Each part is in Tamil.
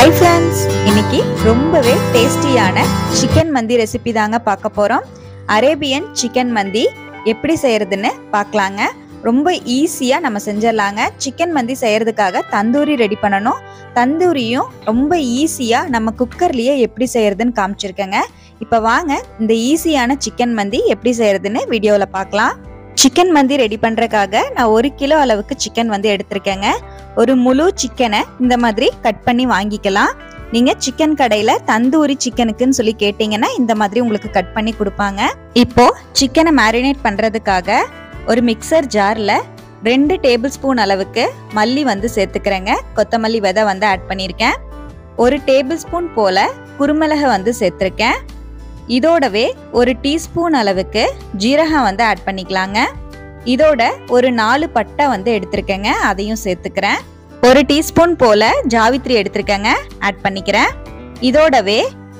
ஹாய் ஃப்ரெண்ட்ஸ் இன்னைக்கு ரொம்பவே டேஸ்டியான சிக்கன் மந்தி ரெசிபி தாங்க பார்க்க போகிறோம் அரேபியன் சிக்கன் மந்தி எப்படி செய்யறதுன்னு பார்க்கலாங்க ரொம்ப ஈஸியாக நம்ம செஞ்சிடலாங்க சிக்கன் மந்தி செய்யறதுக்காக தந்தூரி ரெடி பண்ணணும் தந்தூரியும் ரொம்ப ஈஸியாக நம்ம குக்கர்லேயே எப்படி செய்யறதுன்னு காமிச்சிருக்கேங்க இப்போ வாங்க இந்த ஈஸியான சிக்கன் மந்தி எப்படி செய்யறதுன்னு வீடியோவில் பார்க்கலாம் சிக்கன் மந்தி ரெடி பண்ணுறதுக்காக நான் ஒரு கிலோ அளவுக்கு சிக்கன் வந்து எடுத்திருக்கேங்க ஒரு முழு சிக்கனை இந்த மாதிரி கட் பண்ணி வாங்கிக்கலாம் நீங்க சிக்கன் கடையில தந்தூரி சிக்கனுக்குன்னு சொல்லி கேட்டீங்கன்னா இந்த மாதிரி உங்களுக்கு கட் பண்ணி கொடுப்பாங்க இப்போ சிக்கனை மேரினேட் பண்றதுக்காக ஒரு மிக்சர் ஜார்ல ரெண்டு டேபிள் ஸ்பூன் அளவுக்கு மல்லி வந்து சேர்த்துக்கிறேங்க கொத்தமல்லி விதை வந்து ஆட் பண்ணியிருக்கேன் ஒரு டேபிள் ஸ்பூன் போல குருமிளகை வந்து சேர்த்துருக்கேன் இதோடவே ஒரு டீஸ்பூன் அளவுக்கு ஜீரகம் வந்து ஆட் பண்ணிக்கலாங்க இதோட ஒரு நாலு பட்டை வந்து எடுத்திருக்கேங்க அதையும் சேர்த்துக்கிறேன் ஒரு டீஸ்பூன் போல ஜாவித்ரி எடுத்திருக்கேங்க ஆட் பண்ணிக்கிறேன் இதோடவே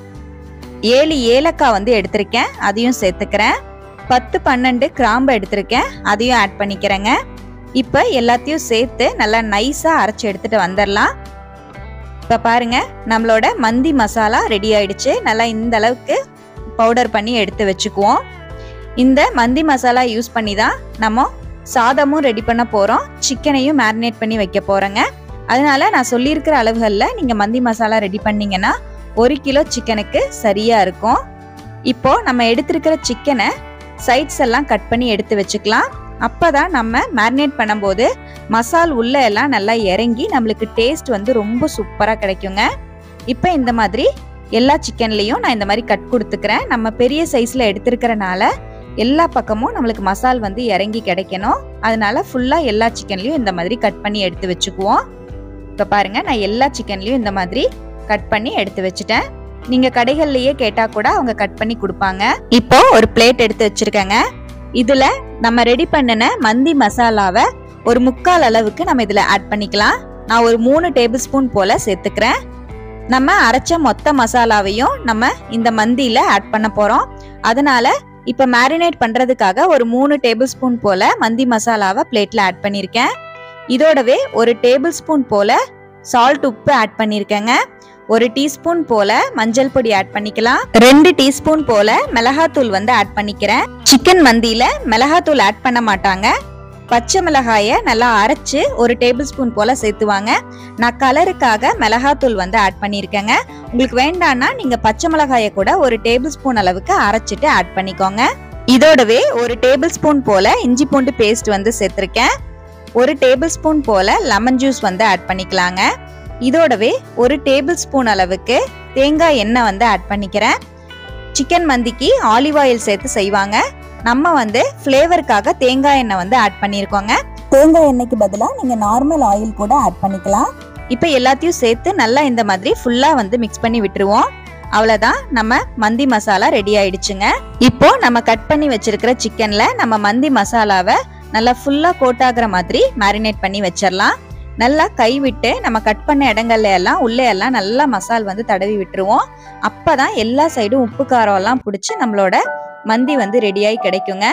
ஏழு ஏலக்காய் வந்து எடுத்திருக்கேன் அதையும் சேர்த்துக்கிறேன் பத்து பன்னெண்டு கிராம்பு எடுத்திருக்கேன் அதையும் ஆட் பண்ணிக்கிறேங்க இப்போ எல்லாத்தையும் சேர்த்து நல்லா நைஸாக அரைச்சி எடுத்துட்டு வந்துடலாம் இப்போ பாருங்க நம்மளோட மந்தி மசாலா ரெடி ஆயிடுச்சு நல்லா இந்த அளவுக்கு பவுடர் பண்ணி எடுத்து வச்சுக்குவோம் இந்த மந்தி மசாலா யூஸ் பண்ணி தான் நம்ம சாதமும் ரெடி பண்ண போகிறோம் சிக்கனையும் மேரினேட் பண்ணி வைக்க போகிறோங்க அதனால நான் சொல்லியிருக்கிற அளவுகளில் நீங்கள் மந்தி மசாலா ரெடி பண்ணீங்கன்னா ஒரு கிலோ சிக்கனுக்கு சரியாக இருக்கும் இப்போ நம்ம எடுத்திருக்கிற சிக்கனை சைட்ஸ் எல்லாம் கட் பண்ணி எடுத்து வச்சுக்கலாம் அப்போ தான் நம்ம மேரினேட் பண்ணும்போது மசால் உள்ள எல்லாம் நல்லா இறங்கி நம்மளுக்கு டேஸ்ட் வந்து ரொம்ப சூப்பராக கிடைக்குங்க இப்போ இந்த மாதிரி எல்லா சிக்கன்லேயும் நான் இந்த மாதிரி கட் கொடுத்துக்கிறேன் நம்ம பெரிய சைஸில் எடுத்திருக்கிறனால எல்லா பக்கமும் நம்மளுக்கு மசால் வந்து இறங்கி கிடைக்கணும் அதனால ஃபுல்லாக எல்லா சிக்கன்லையும் இந்த மாதிரி கட் பண்ணி எடுத்து வச்சுக்குவோம் இப்போ பாருங்க நான் எல்லா சிக்கன்லையும் இந்த மாதிரி கட் பண்ணி எடுத்து வச்சுட்டேன் நீங்க கடைகள்லயே கேட்டா கூட அவங்க கட் பண்ணி கொடுப்பாங்க இப்போ ஒரு பிளேட் எடுத்து வச்சிருக்கேங்க இதுல நம்ம ரெடி பண்ணின மந்தி மசாலாவை ஒரு முக்கால் அளவுக்கு நம்ம இதுல ஆட் பண்ணிக்கலாம் நான் ஒரு மூணு டேபிள் ஸ்பூன் போல சேர்த்துக்கிறேன் நம்ம அரைச்ச மொத்த மசாலாவையும் நம்ம இந்த மந்தியில ஆட் பண்ண போறோம் அதனால இப்போ மேரினேட் பண்ணுறதுக்காக ஒரு மூணு டேபிள் ஸ்பூன் போல் மந்தி மசாலாவை பிளேட்டில் ஆட் பண்ணியிருக்கேன் இதோடவே ஒரு டேபிள் ஸ்பூன் போல் சால்ட் உப்பு ஆட் பண்ணியிருக்கேங்க ஒரு டீஸ்பூன் போல மஞ்சள் பொடி ஆட் பண்ணிக்கலாம் ரெண்டு டீஸ்பூன் போல மிளகாத்தூள் வந்து ஆட் பண்ணிக்கிறேன் சிக்கன் மந்தியில மிளகாத்தூள் ஆட் பண்ண மாட்டாங்க பச்சை மிளகாய நல்லா அரைச்சு ஒரு டேபிள் ஸ்பூன் போல சேர்த்துவாங்க நான் கலருக்காக மிளகாத்தூள் வந்து ஆட் பண்ணியிருக்கேங்க உங்களுக்கு வேண்டாம்னா நீங்க பச்சை மிளகாய கூட ஒரு டேபிள் ஸ்பூன் அளவுக்கு அரைச்சிட்டு ஆட் பண்ணிக்கோங்க இதோடவே ஒரு டேபிள் ஸ்பூன் போல இஞ்சி பூண்டு பேஸ்ட் வந்து சேர்த்திருக்கேன் ஒரு டேபிள் ஸ்பூன் போல லெமன் ஜூஸ் வந்து ஆட் பண்ணிக்கலாங்க இதோடவே ஒரு டேபிள் ஸ்பூன் அளவுக்கு தேங்காய் எண்ணெய் வந்து ஆட் பண்ணிக்கிறேன் சிக்கன் மந்திக்கு ஆலிவ் ஆயில் சேர்த்து செய்வாங்க நம்ம வந்து ஃப்ளேவருக்காக தேங்காய் எண்ணெய் வந்து ஆட் பண்ணியிருக்கோங்க தேங்காய் எண்ணெய்க்கு பதிலாக நீங்கள் நார்மல் ஆயில் கூட ஆட் பண்ணிக்கலாம் இப்போ எல்லாத்தையும் சேர்த்து நல்லா இந்த மாதிரி ஃபுல்லாக வந்து மிக்ஸ் பண்ணி விட்டுருவோம் அவ்வளோதான் நம்ம மந்தி மசாலா ரெடி ஆயிடுச்சுங்க இப்போ நம்ம கட் பண்ணி வச்சிருக்கிற சிக்கன்ல நம்ம மந்தி மசாலாவை நல்லா ஃபுல்லாக கோட் ஆகுற மாதிரி மேரினேட் பண்ணி வச்சிடலாம் நல்லா கை விட்டு நம்ம கட் பண்ண இடங்கள்ல எல்லாம் உள்ளே எல்லாம் நல்லா மசால் வந்து தடவி விட்டுருவோம் அப்பதான் எல்லா சைடும் உப்பு காரம் எல்லாம் பிடிச்சி நம்மளோட மந்தி வந்து ரெடியாகி கிடைக்குங்க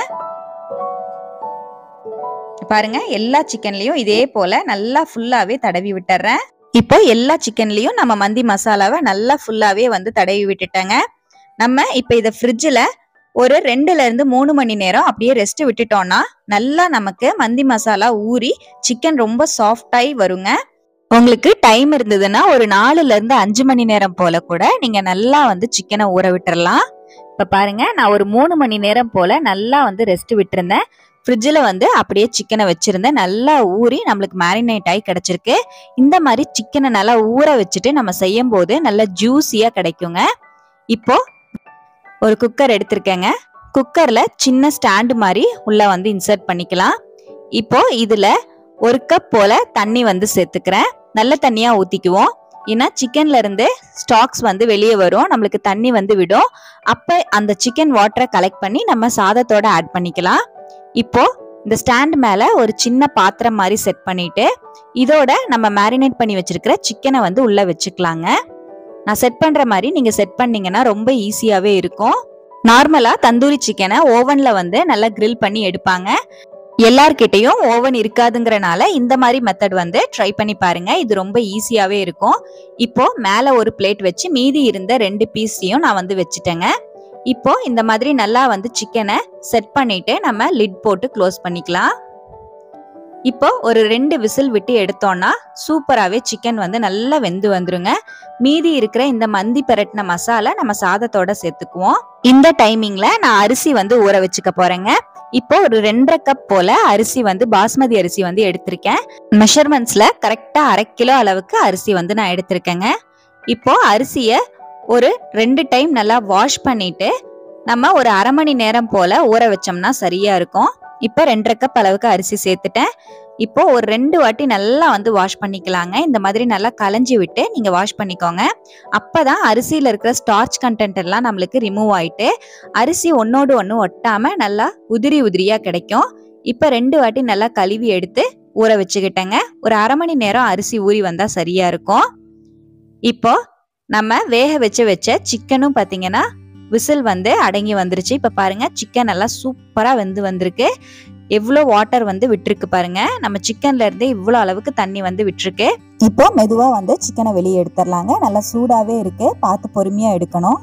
பாருங்க எல்லா சிக்கன்லயும் இதே போல நல்லா ஃபுல்லாவே தடவி விட்டுறேன் இப்போ எல்லா சிக்கன்லயும் நம்ம மந்தி மசாலாவை நல்லா ஃபுல்லாவே வந்து தடவி விட்டுட்டேங்க நம்ம இப்போ இதை ஃப்ரிட்ஜில் ஒரு ரெண்டுல இருந்து மூணு மணி நேரம் அப்படியே ரெஸ்ட் விட்டுட்டோம்னா நல்லா நமக்கு மந்தி மசாலா ஊறி சிக்கன் ரொம்ப சாஃப்டாகி வருங்க உங்களுக்கு டைம் இருந்ததுன்னா ஒரு நாலுல இருந்து அஞ்சு மணி நேரம் போல கூட நீங்க நல்லா வந்து சிக்கனை ஊற விட்டுறலாம் இப்ப பாருங்க நான் ஒரு மூணு மணி நேரம் போல நல்லா வந்து ரெஸ்ட் விட்டுருந்தேன் ஃப்ரிட்ஜில் வந்து அப்படியே சிக்கனை வச்சிருந்தேன் நல்லா ஊறி நம்மளுக்கு மேரினேட் ஆகி கிடைச்சிருக்கு இந்த மாதிரி சிக்கனை நல்லா ஊற வச்சுட்டு நம்ம செய்யும் போது நல்லா ஜூஸியாக கிடைக்குங்க இப்போ ஒரு குக்கர் எடுத்திருக்கேங்க குக்கரில் சின்ன ஸ்டாண்டு மாதிரி உள்ள வந்து இன்சர்ட் பண்ணிக்கலாம் இப்போ இதில் ஒரு கப் போல தண்ணி வந்து சேர்த்துக்கிறேன் நல்ல தண்ணியாக ஊற்றிக்குவோம் ஏன்னா சிக்கன்ல இருந்து ஸ்டாக்ஸ் வந்து வெளியே வரும் நம்மளுக்கு தண்ணி வந்து விடும் அப்போ அந்த சிக்கன் வாட்டரை கலெக்ட் பண்ணி நம்ம சாதத்தோட ஆட் பண்ணிக்கலாம் இப்போ இந்த ஸ்டாண்ட் மேல ஒரு சின்ன பாத்திரம் மாதிரி செட் பண்ணிட்டு இதோட நம்ம மேரினேட் பண்ணி வச்சிருக்கிற சிக்கனை வந்து உள்ள வச்சுக்கலாங்க நான் செட் பண்ற மாதிரி நீங்க செட் பண்ணீங்கன்னா ரொம்ப ஈஸியாவே இருக்கும் நார்மலா தந்தூரி சிக்கனை ஓவன்ல வந்து நல்லா கிரில் பண்ணி எடுப்பாங்க எல்லார்கிட்டயும் ஓவன் இருக்காதுங்கிறனால இந்த மாதிரி மெத்தட் வந்து ட்ரை பண்ணி பாருங்க இது ரொம்ப ஈஸியாவே இருக்கும் இப்போ மேல ஒரு பிளேட் வச்சு மீதி இருந்த ரெண்டு பீஸையும் நான் வந்து வச்சுட்டேங்க இப்போ இந்த மாதிரி நல்லா வந்து சிக்கனை செட் பண்ணிட்டு நம்ம லிட் போட்டு க்ளோஸ் பண்ணிக்கலாம் இப்போ ஒரு ரெண்டு விசில் விட்டு எடுத்தோம்னா சூப்பராகவே சிக்கன் வந்து நல்லா வெந்து வந்துருங்க மீதி இருக்கிற இந்த மந்தி பெரட்டின மசாலா நம்ம சாதத்தோட சேர்த்துக்குவோம் இந்த டைமிங்ல நான் அரிசி வந்து ஊற வச்சுக்க போறேங்க இப்போ ஒரு ரெண்டரை கப் போல அரிசி வந்து பாஸ்மதி அரிசி வந்து எடுத்திருக்கேன் மெஷர்மெண்ட்ஸ்ல கரெக்டா அரை கிலோ அளவுக்கு அரிசி வந்து நான் எடுத்திருக்கேங்க இப்போ அரிசிய ஒரு ரெண்டு டைம் நல்லா வாஷ் பண்ணிட்டு நம்ம ஒரு அரை மணி நேரம் போல ஊற வச்சோம்னா சரியா இருக்கும் இப்போ ரெண்டரை கப் அளவுக்கு அரிசி சேர்த்துட்டேன் இப்போ ஒரு ரெண்டு வாட்டி நல்லா வந்து வாஷ் பண்ணிக்கலாங்க இந்த மாதிரி நல்லா களைஞ்சி விட்டு நீங்க வாஷ் பண்ணிக்கோங்க அப்பதான் அரிசியில இருக்கிற ஸ்டார்ச் கண்டென்ட் எல்லாம் நம்மளுக்கு ரிமூவ் ஆயிட்டு அரிசி ஒன்னோடு ஒன்று ஒட்டாம நல்லா உதிரி உதிரியா கிடைக்கும் இப்போ ரெண்டு வாட்டி நல்லா கழுவி எடுத்து ஊற வச்சுக்கிட்டேங்க ஒரு அரை மணி நேரம் அரிசி ஊறி வந்தா சரியா இருக்கும் இப்போ நம்ம வேக வச்சு வச்ச சிக்கனும் பார்த்தீங்கன்னா விசில் வந்து அடங்கி வந்துருச்சு இப்போ பாருங்க சிக்கன் நல்லா சூப்பராக வெந்து வந்திருக்கு எவ்வளோ வாட்டர் வந்து விட்டுருக்கு பாருங்க நம்ம சிக்கன்ல இருந்து இவ்வளோ அளவுக்கு தண்ணி வந்து விட்டுருக்கு இப்போ மெதுவா வந்து சிக்கனை வெளியே எடுத்துடலாங்க நல்லா சூடாவே இருக்கு பார்த்து பொறுமையா எடுக்கணும்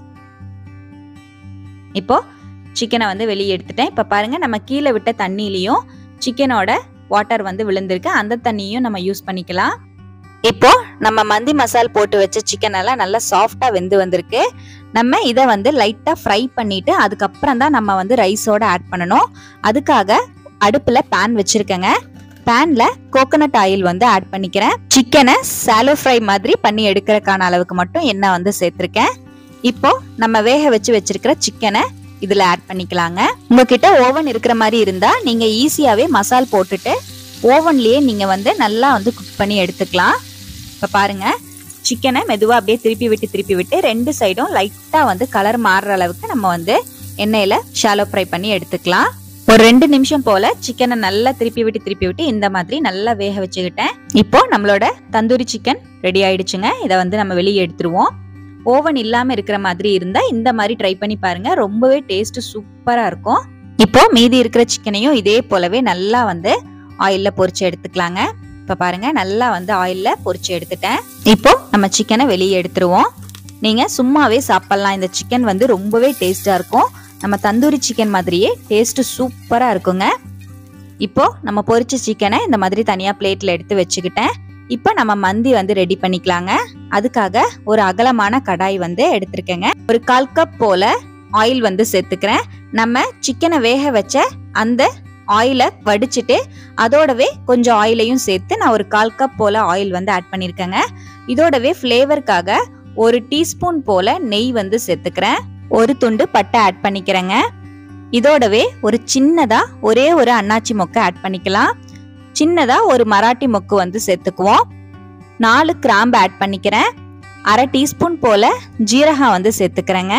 இப்போ சிக்கனை வந்து வெளியே எடுத்துட்டேன் இப்போ பாருங்க நம்ம கீழே விட்ட தண்ணியிலையும் சிக்கனோட வாட்டர் வந்து விழுந்திருக்கு அந்த தண்ணியும் நம்ம யூஸ் பண்ணிக்கலாம் இப்போ நம்ம மந்தி மசால் போட்டு வச்ச சிக்கன் எல்லாம் நல்லா சாஃப்டா வெந்து வந்திருக்கு நம்ம இதை வந்து லைட்டா ஃப்ரை பண்ணிட்டு அதுக்கப்புறம் தான் நம்ம வந்து ரைஸோட ஆட் பண்ணணும் அதுக்காக அடுப்புல பேன் வச்சிருக்கேங்க பேன்ல கோகனட் ஆயில் வந்து ஆட் பண்ணிக்கிறேன் சிக்கனை சாலோ ஃப்ரை மாதிரி பண்ணி எடுக்கிறதுக்கான அளவுக்கு மட்டும் எண்ணெய் வந்து சேர்த்திருக்கேன் இப்போ நம்ம வேக வச்சு வச்சிருக்கிற சிக்கனை இதுல ஆட் பண்ணிக்கலாங்க உங்ககிட்ட ஓவன் இருக்கிற மாதிரி இருந்தா நீங்க ஈஸியாவே மசால் போட்டுட்டு ஓவன்லயே நீங்க வந்து நல்லா வந்து குக் பண்ணி எடுத்துக்கலாம் இப்ப பாருங்க சிக்கனை மெதுவா அப்படியே திருப்பி விட்டு திருப்பி விட்டு ரெண்டு சைடும் லைட்டா வந்து கலர் மாறுற அளவுக்கு நம்ம வந்து எண்ணெயில ஷாலோ ஃப்ரை பண்ணி எடுத்துக்கலாம் ஒரு ரெண்டு நிமிஷம் போல சிக்கனை நல்லா திருப்பி விட்டு திருப்பி விட்டு இந்த மாதிரி நல்லா வேக வச்சுக்கிட்டேன் இப்போ நம்மளோட தந்தூரி சிக்கன் ரெடி ஆயிடுச்சுங்க இதை வந்து நம்ம வெளியே எடுத்துருவோம் ஓவன் இல்லாம இருக்கிற மாதிரி இருந்தா இந்த மாதிரி ட்ரை பண்ணி பாருங்க ரொம்பவே டேஸ்ட் சூப்பரா இருக்கும் இப்போ மீதி இருக்கிற சிக்கனையும் இதே போலவே நல்லா வந்து ஆயில்ல பொரிச்சு எடுத்துக்கலாங்க இப்ப பாருங்க நல்லா வந்து ஆயில்ல பொரிச்சு எடுத்துட்டேன் இப்போ நம்ம சிக்கனை வெளியே எடுத்துருவோம் நீங்க சும்மாவே சாப்பிடலாம் இந்த சிக்கன் வந்து ரொம்பவே டேஸ்டா இருக்கும் நம்ம தந்தூரி சிக்கன் மாதிரியே டேஸ்ட் சூப்பரா இருக்குங்க இப்போ நம்ம பொரிச்ச சிக்கனை இந்த மாதிரி தனியா பிளேட்ல எடுத்து வச்சுக்கிட்டேன் இப்போ நம்ம மந்தி வந்து ரெடி பண்ணிக்கலாங்க அதுக்காக ஒரு அகலமான கடாய் வந்து எடுத்திருக்கேங்க ஒரு கால் கப் போல ஆயில் வந்து சேர்த்துக்கிறேன் நம்ம சிக்கனை வேக வச்ச அந்த ஆயிலை வடிச்சிட்டு அதோடவே கொஞ்சம் ஆயிலையும் சேர்த்து நான் ஒரு கால் கப் போல ஆயில் வந்து ஆட் பண்ணியிருக்கேங்க இதோடவே ஃப்ளேவருக்காக ஒரு டீஸ்பூன் போல நெய் வந்து சேர்த்துக்கிறேன் ஒரு துண்டு பட்டை ஆட் பண்ணிக்கிறேங்க இதோடவே ஒரு சின்னதா ஒரே ஒரு அன்னாச்சி மொக்கை ஆட் பண்ணிக்கலாம் சின்னதா ஒரு மராட்டி மொக்கு வந்து சேர்த்துக்குவோம் நாலு கிராம்பு ஆட் பண்ணிக்கிறேன் அரை டீஸ்பூன் போல ஜீரகம் வந்து சேர்த்துக்கிறேங்க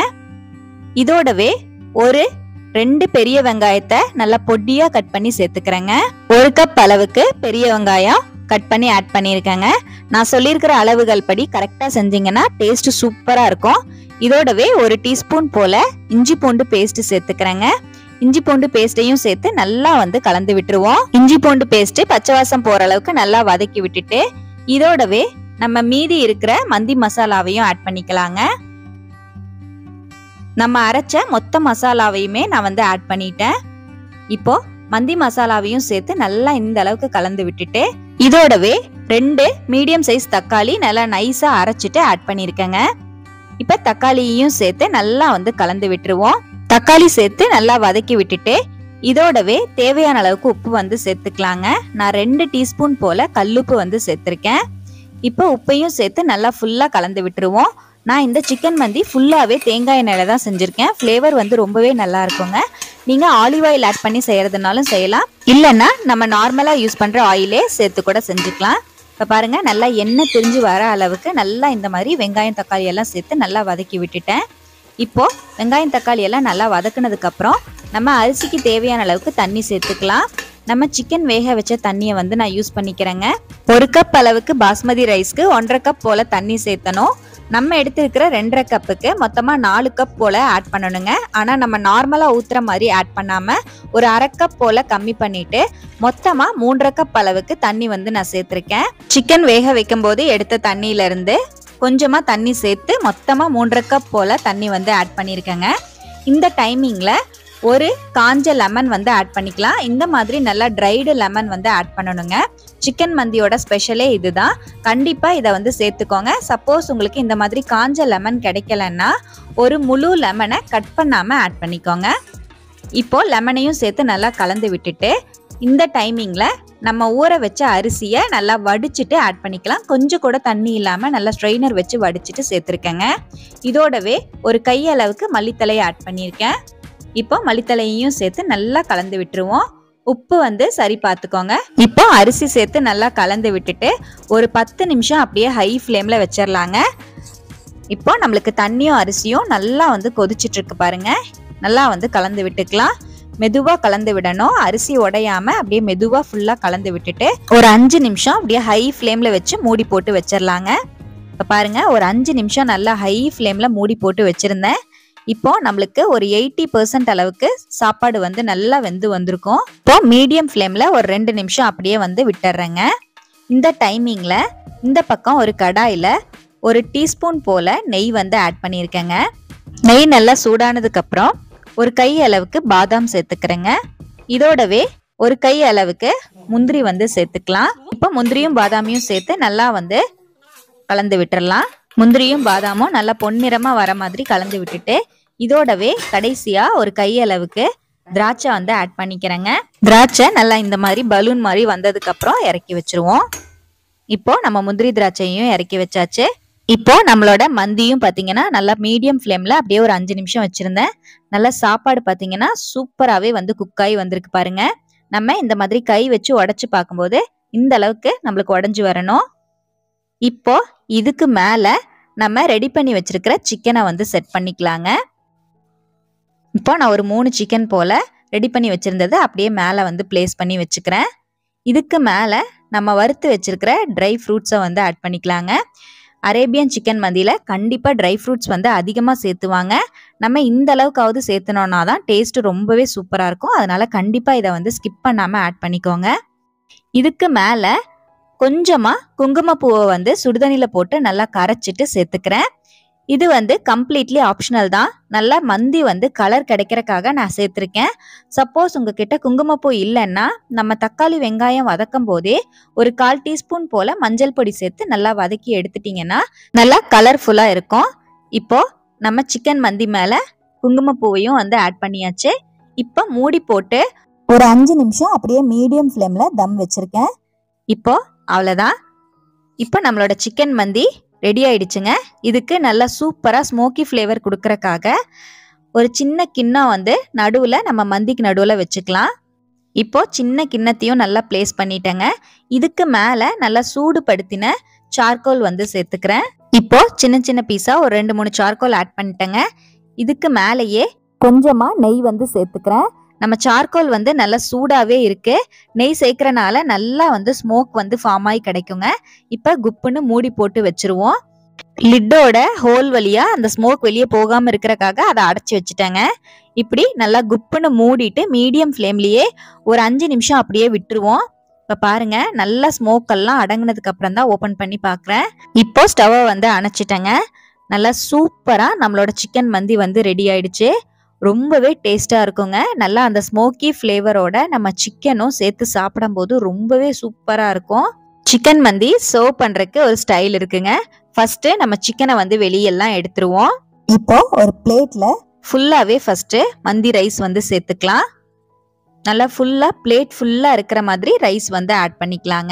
இதோடவே ஒரு ரெண்டு பெரிய வெங்காயத்தை நல்லா பொடியா கட் பண்ணி சேர்த்துக்கிறேங்க ஒரு கப் அளவுக்கு பெரிய வெங்காயம் கட் பண்ணி ஆட் பண்ணியிருக்கேங்க நான் சொல்லியிருக்கிற அளவுகள் படி கரெக்டா செஞ்சீங்கன்னா டேஸ்ட் சூப்பரா இருக்கும் இதோடவே ஒரு டீஸ்பூன் போல இஞ்சி பூண்டு பேஸ்ட் சேர்த்துக்கிறேங்க இஞ்சி பூண்டு பேஸ்ட்டையும் சேர்த்து நல்லா வந்து கலந்து விட்டுருவோம் இஞ்சி பூண்டு பேஸ்ட் பச்சை வாசம் போற அளவுக்கு நல்லா வதக்கி விட்டுட்டு இதோடவே நம்ம மீதி இருக்கிற மந்தி மசாலாவையும் ஆட் பண்ணிக்கலாங்க நம்ம அரைச்ச மொத்த மசாலாவையுமே நான் வந்து ஆட் பண்ணிட்டேன் இப்போ மந்தி மசாலாவையும் சேர்த்து நல்லா இந்த அளவுக்கு கலந்து விட்டுட்டு இதோடவே ரெண்டு மீடியம் சைஸ் தக்காளி நல்லா நைஸா அரைச்சிட்டு ஆட் பண்ணிருக்கேங்க இப்ப தக்காளியையும் சேர்த்து நல்லா வந்து கலந்து விட்டுருவோம் தக்காளி சேர்த்து நல்லா வதக்கி விட்டுட்டு இதோடவே தேவையான அளவுக்கு உப்பு வந்து சேர்த்துக்கலாங்க நான் ரெண்டு டீஸ்பூன் போல கல்லுப்பு வந்து சேர்த்திருக்கேன் இப்போ உப்பையும் சேர்த்து நல்லா ஃபுல்லா கலந்து விட்டுருவோம் நான் இந்த சிக்கன் மந்தி ஃபுல்லாவே தேங்காய் எண்ணெயில தான் செஞ்சிருக்கேன் ஃப்ளேவர் வந்து ரொம்பவே நல்லா இருக்குங்க நீங்க ஆலிவ் ஆயில் ஆட் பண்ணி செய்யறதுனாலும் செய்யலாம் இல்லைன்னா நம்ம நார்மலா யூஸ் பண்ற ஆயிலே சேர்த்து கூட செஞ்சுக்கலாம் இப்போ பாருங்க நல்லா எண்ணெய் திரிஞ்சு வர அளவுக்கு நல்லா இந்த மாதிரி வெங்காயம் தக்காளி எல்லாம் சேர்த்து நல்லா வதக்கி விட்டுட்டேன் இப்போ வெங்காயம் தக்காளி எல்லாம் நல்லா வதக்குனதுக்கு அப்புறம் நம்ம அரிசிக்கு தேவையான அளவுக்கு தண்ணி சேர்த்துக்கலாம் நம்ம சிக்கன் வேக வச்ச தண்ணியை வந்து நான் யூஸ் பண்ணிக்கிறேங்க ஒரு கப் அளவுக்கு பாஸ்மதி ரைஸ்க்கு ஒன்றரை கப் போல தண்ணி சேர்த்தணும் நம்ம எடுத்திருக்கிற ரெண்டரை கப்புக்கு மொத்தமாக நாலு கப் போல் ஆட் பண்ணணுங்க ஆனால் நம்ம நார்மலாக ஊற்றுற மாதிரி ஆட் பண்ணாமல் ஒரு அரை கப் போல் கம்மி பண்ணிட்டு மொத்தமாக மூன்றரை கப் அளவுக்கு தண்ணி வந்து நான் சேர்த்துருக்கேன் சிக்கன் வேக வைக்கும் போது எடுத்த தண்ணியிலேருந்து கொஞ்சமாக தண்ணி சேர்த்து மொத்தமாக மூன்றரை கப் போல் தண்ணி வந்து ஆட் பண்ணியிருக்கேங்க இந்த டைமிங்கில் ஒரு காஞ்ச லெமன் வந்து ஆட் பண்ணிக்கலாம் இந்த மாதிரி நல்லா ட்ரைடு லெமன் வந்து ஆட் பண்ணணுங்க சிக்கன் மந்தியோட ஸ்பெஷலே இதுதான் கண்டிப்பாக இதை வந்து சேர்த்துக்கோங்க சப்போஸ் உங்களுக்கு இந்த மாதிரி காஞ்ச லெமன் கிடைக்கலன்னா ஒரு முழு லெமனை கட் பண்ணாமல் ஆட் பண்ணிக்கோங்க இப்போ லெமனையும் சேர்த்து நல்லா கலந்து விட்டுட்டு இந்த டைமிங்கில் நம்ம ஊற வச்ச அரிசியை நல்லா வடிச்சிட்டு ஆட் பண்ணிக்கலாம் கொஞ்சம் கூட தண்ணி இல்லாமல் நல்லா ஸ்ட்ரெயினர் வச்சு வடிச்சிட்டு சேர்த்துருக்கேங்க இதோடவே ஒரு கையளவுக்கு மல்லித்தலையை ஆட் பண்ணியிருக்கேன் இப்போ மல்லித்தலையையும் சேர்த்து நல்லா கலந்து விட்டுருவோம் உப்பு வந்து சரி பார்த்துக்கோங்க இப்போ அரிசி சேர்த்து நல்லா கலந்து விட்டுட்டு ஒரு பத்து நிமிஷம் அப்படியே ஹை ஃப்ளேமில் வச்சிடலாங்க இப்போ நம்மளுக்கு தண்ணியும் அரிசியும் நல்லா வந்து கொதிச்சிட்டு இருக்கு பாருங்க நல்லா வந்து கலந்து விட்டுக்கலாம் மெதுவாக கலந்து விடணும் அரிசி உடையாம அப்படியே மெதுவாக ஃபுல்லாக கலந்து விட்டுட்டு ஒரு அஞ்சு நிமிஷம் அப்படியே ஹை ஃப்ளேமில் வச்சு மூடி போட்டு வச்சிடலாங்க இப்போ பாருங்க ஒரு அஞ்சு நிமிஷம் நல்லா ஹை ஃப்ளேமில் மூடி போட்டு வச்சிருந்தேன் இப்போ நம்மளுக்கு ஒரு எயிட்டி பர்சன்ட் அளவுக்கு சாப்பாடு வந்து நல்லா வெந்து வந்திருக்கும் இப்போ மீடியம் ஃப்ளேமில் ஒரு ரெண்டு நிமிஷம் அப்படியே வந்து விட்டுறேங்க இந்த டைமிங்கில் இந்த பக்கம் ஒரு கடாயில் ஒரு டீஸ்பூன் போல் நெய் வந்து ஆட் பண்ணியிருக்கேங்க நெய் நல்லா சூடானதுக்கப்புறம் ஒரு கை அளவுக்கு பாதாம் சேர்த்துக்கிறேங்க இதோடவே ஒரு கை அளவுக்கு முந்திரி வந்து சேர்த்துக்கலாம் இப்போ முந்திரியும் பாதாமியும் சேர்த்து நல்லா வந்து கலந்து விட்டுறலாம் முந்திரியும் பாதாமும் நல்லா பொன்னிறமா வர மாதிரி கலந்து விட்டுட்டு இதோடவே கடைசியா ஒரு கை அளவுக்கு திராட்சை வந்து ஆட் பண்ணிக்கிறேங்க திராட்சை நல்லா இந்த மாதிரி பலூன் மாதிரி வந்ததுக்கு அப்புறம் இறக்கி வச்சிருவோம் இப்போ நம்ம முந்திரி திராட்சையும் இறக்கி வச்சாச்சு இப்போ நம்மளோட மந்தியும் பார்த்தீங்கன்னா நல்லா மீடியம் ஃப்ளேமில் அப்படியே ஒரு அஞ்சு நிமிஷம் வச்சுருந்தேன் நல்லா சாப்பாடு பார்த்தீங்கன்னா சூப்பராகவே வந்து குக்காகி வந்திருக்கு பாருங்க நம்ம இந்த மாதிரி கை வச்சு உடச்சி பார்க்கும்போது இந்த அளவுக்கு நம்மளுக்கு உடஞ்சி வரணும் இப்போ இதுக்கு மேலே நம்ம ரெடி பண்ணி வச்சிருக்கிற சிக்கனை வந்து செட் பண்ணிக்கலாங்க இப்போ நான் ஒரு மூணு சிக்கன் போல் ரெடி பண்ணி வச்சுருந்ததை அப்படியே மேலே வந்து ப்ளேஸ் பண்ணி வச்சுக்கிறேன் இதுக்கு மேலே நம்ம வறுத்து வச்சிருக்கிற ட்ரை ஃப்ரூட்ஸை வந்து ஆட் பண்ணிக்கலாங்க அரேபியன் சிக்கன் மந்தியில் கண்டிப்பாக ட்ரை ஃப்ரூட்ஸ் வந்து அதிகமாக சேர்த்துவாங்க நம்ம இந்த அளவுக்காவது சேர்த்துனோன்னா தான் டேஸ்ட்டு ரொம்பவே சூப்பராக இருக்கும் அதனால கண்டிப்பாக இதை வந்து ஸ்கிப் பண்ணாமல் ஆட் பண்ணிக்கோங்க இதுக்கு மேலே கொஞ்சமாக குங்குமப்பூவை வந்து சுடுதண்ணியில் போட்டு நல்லா கரைச்சிட்டு சேர்த்துக்கிறேன் இது வந்து கம்ப்ளீட்லி ஆப்ஷனல் தான் நல்லா மந்தி வந்து கலர் கிடைக்கிறக்காக நான் சேர்த்துருக்கேன் சப்போஸ் உங்ககிட்ட குங்குமப்பூ இல்லைன்னா நம்ம தக்காளி வெங்காயம் வதக்கும் போதே ஒரு கால் டீஸ்பூன் போல் மஞ்சள் பொடி சேர்த்து நல்லா வதக்கி எடுத்துட்டிங்கன்னா நல்லா கலர்ஃபுல்லாக இருக்கும் இப்போ நம்ம சிக்கன் மந்தி மேலே குங்குமப்பூவையும் வந்து ஆட் பண்ணியாச்சு இப்போ மூடி போட்டு ஒரு அஞ்சு நிமிஷம் அப்படியே மீடியம் ஃப்ளேமில் தம் வச்சிருக்கேன் இப்போ அவ்வளோதான் இப்போ நம்மளோட சிக்கன் மந்தி ரெடி ஆயிடுச்சுங்க இதுக்கு நல்லா சூப்பராக ஸ்மோக்கி ஃப்ளேவர் கொடுக்கறக்காக ஒரு சின்ன கிண்ணம் வந்து நடுவில் நம்ம மந்திக்கு நடுவில் வச்சுக்கலாம் இப்போ சின்ன கிண்ணத்தையும் நல்லா ப்ளேஸ் பண்ணிட்டேங்க இதுக்கு மேலே நல்லா சூடுபடுத்தின சார்கோல் வந்து சேர்த்துக்கிறேன் இப்போ சின்ன சின்ன பீஸாக ஒரு ரெண்டு மூணு சார்கோல் ஆட் பண்ணிட்டேங்க இதுக்கு மேலேயே கொஞ்சமாக நெய் வந்து சேர்த்துக்கிறேன் நம்ம சார்கோல் வந்து நல்லா சூடாவே இருக்கு நெய் சேர்க்கறனால நல்லா வந்து ஸ்மோக் வந்து ஃபார்ம் ஆகி கிடைக்குங்க இப்போ குப்புன்னு மூடி போட்டு வச்சிருவோம் லிட்டோட ஹோல் வழியா அந்த ஸ்மோக் வெளியே போகாம இருக்கிறக்காக அதை அடைச்சி வச்சுட்டேங்க இப்படி நல்லா குப்புன்னு மூடிட்டு மீடியம் ஃப்ளேம்லயே ஒரு அஞ்சு நிமிஷம் அப்படியே விட்டுருவோம் இப்போ பாருங்க நல்லா ஸ்மோக் எல்லாம் அடங்குனதுக்கு அப்புறம் தான் ஓப்பன் பண்ணி பார்க்குறேன் இப்போ ஸ்டவ்வை வந்து அணைச்சிட்டேங்க நல்லா சூப்பராக நம்மளோட சிக்கன் மந்தி வந்து ரெடி ஆயிடுச்சு ரொம்பவே டேஸ்ட்டாக இருக்குங்க நல்லா அந்த ஸ்மோக்கி ஃப்ளேவரோட நம்ம சிக்கனும் சேர்த்து சாப்பிடும்போது ரொம்பவே சூப்பராக இருக்கும் சிக்கன் மந்தி சர்வ் பண்ணுறதுக்கு ஒரு ஸ்டைல் இருக்குங்க ஃபஸ்ட்டு நம்ம சிக்கனை வந்து வெளியெல்லாம் எடுத்துருவோம் இப்போ ஒரு பிளேட்டில் ஃபுல்லாகவே ஃபஸ்ட்டு மந்தி ரைஸ் வந்து சேர்த்துக்கலாம் நல்லா ஃபுல்லாக பிளேட் ஃபுல்லாக இருக்கிற மாதிரி ரைஸ் வந்து ஆட் பண்ணிக்கலாங்க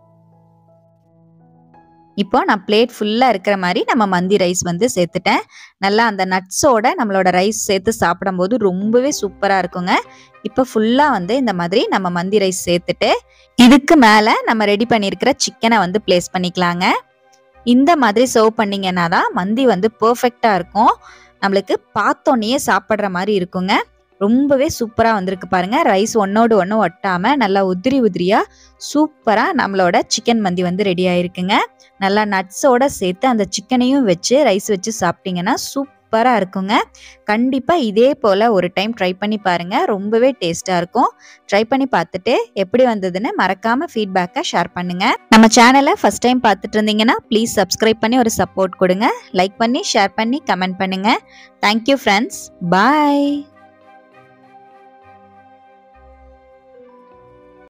இப்போ நான் பிளேட் ஃபுல்லாக இருக்கிற மாதிரி நம்ம மந்தி ரைஸ் வந்து சேர்த்துட்டேன் நல்லா அந்த நட்ஸோட நம்மளோட ரைஸ் சேர்த்து சாப்பிடும்போது ரொம்பவே சூப்பராக இருக்குங்க இப்போ ஃபுல்லாக வந்து இந்த மாதிரி நம்ம மந்தி ரைஸ் சேர்த்துட்டு இதுக்கு மேலே நம்ம ரெடி பண்ணியிருக்கிற சிக்கனை வந்து ப்ளேஸ் பண்ணிக்கலாங்க இந்த மாதிரி சர்வ் பண்ணிங்கன்னா தான் மந்தி வந்து பர்ஃபெக்டாக இருக்கும் நம்மளுக்கு பார்த்தோன்னே சாப்பிட்ற மாதிரி இருக்குங்க ரொம்பவே சூப்பராக வந்திருக்கு பாருங்க ரைஸ் ஒன்னோடு ஒன்று ஒட்டாமல் நல்லா உதிரி உதிரியாக சூப்பராக நம்மளோட சிக்கன் மந்தி வந்து ரெடி ஆயிருக்குங்க நல்லா நட்ஸோட சேர்த்து அந்த சிக்கனையும் வச்சு ரைஸ் வச்சு சாப்பிட்டீங்கன்னா சூப்பராக இருக்குங்க கண்டிப்பாக இதே போல் ஒரு டைம் ட்ரை பண்ணி பாருங்கள் ரொம்பவே டேஸ்ட்டாக இருக்கும் ட்ரை பண்ணி பார்த்துட்டு எப்படி வந்ததுன்னு மறக்காமல் ஃபீட்பேக்கை ஷேர் பண்ணுங்கள் நம்ம சேனலை ஃபஸ்ட் டைம் பார்த்துட்டு இருந்தீங்கன்னா ப்ளீஸ் சப்ஸ்கிரைப் பண்ணி ஒரு சப்போர்ட் கொடுங்க லைக் பண்ணி ஷேர் பண்ணி கமெண்ட் பண்ணுங்கள் தேங்க்யூ ஃப்ரெண்ட்ஸ் பாய்